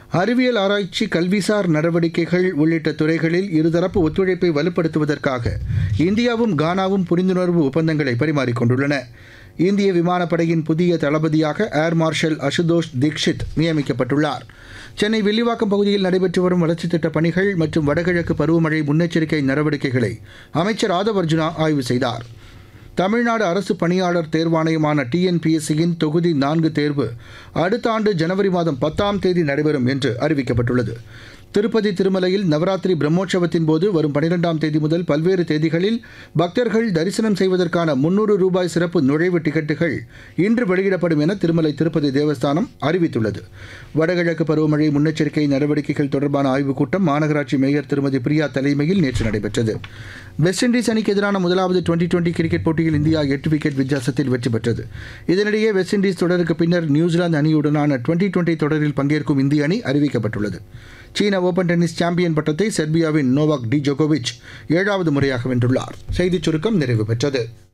அறிவியல் ஆராய்ச்சி கல்விசார் நடவடிக்கைகள் உள்ளிட்ட துறைகளில் இருதரப்பு ஒத்துழைப்பை வலுப்படுத்துவதற்காக இந்தியாவும் கானாவும் புரிந்துணர்வு ஒப்பந்தங்களை பரிமாறிக்கொண்டுள்ளன இந்திய விமானப்படையின் புதிய தளபதியாக ஏர் மார்ஷல் அசுதோஷ் தீக்ஷித் நியமிக்கப்பட்டுள்ளார் சென்னை வில்லிவாக்கம் பகுதியில் நடைபெற்று வரும் வளர்ச்சித் திட்டப் பணிகள் மற்றும் வடகிழக்கு பருவமழை முன்னெச்சரிக்கை நடவடிக்கைகளை அமைச்சர் ஆதவ் அர்ஜுனா ஆய்வு செய்தார் தமிழ்நாடு அரசு பணியாளர் தேர்வாணையமான டிஎன்பிஎஸ்சியின் தொகுதி நான்கு தேர்வு அடுத்த ஆண்டு ஜனவரி மாதம் பத்தாம் தேதி நடைபெறும் என்று அறிவிக்கப்பட்டுள்ளது திருப்பதி திருமலையில் நவராத்திரி பிரம்மோற்சவத்தின் போது வரும் பனிரெண்டாம் தேதி முதல் பல்வேறு தேதிகளில் பக்தர்கள் தரிசனம் செய்வதற்கான முன்னூறு ரூபாய் சிறப்பு நுழைவு டிக்கெட்டுகள் இன்று வெளியிடப்படும் என திருமலை திருப்பதி தேவஸ்தானம் அறிவித்துள்ளது வடகிழக்கு பருவமழை முன்னெச்சரிக்கை நடவடிக்கைகள் தொடர்பான ஆய்வுக் கூட்டம் மாநகராட்சி மேயர் திருமதி பிரியா தலைமையில் நேற்று நடைபெற்றது வெஸ்ட் இண்டீஸ் அணிக்கு எதிரான முதலாவது டுவெண்டி டுவெண்டி கிரிக்கெட் போட்டியில் இந்தியா எட்டு விக்கெட் வித்தியாசத்தில் வெற்றி பெற்றது இதனிடையே வெஸ்ட் இண்டீஸ் தொடருக்கு பின்னர் நியூசிலாந்து அணியுடனான டுவெண்டி டுவெண்டி தொடரில் பங்கேற்கும் இந்திய அணி அறிவிக்கப்பட்டுள்ளது சீன ஓபன் டென்னிஸ் சாம்பியன் பட்டத்தை செர்பியாவின் நோவாக் டி ஜோகோவிச் ஏழாவது முறையாக வென்றுள்ளார் செய்திச் சுருக்கம் நிறைவு பெற்றது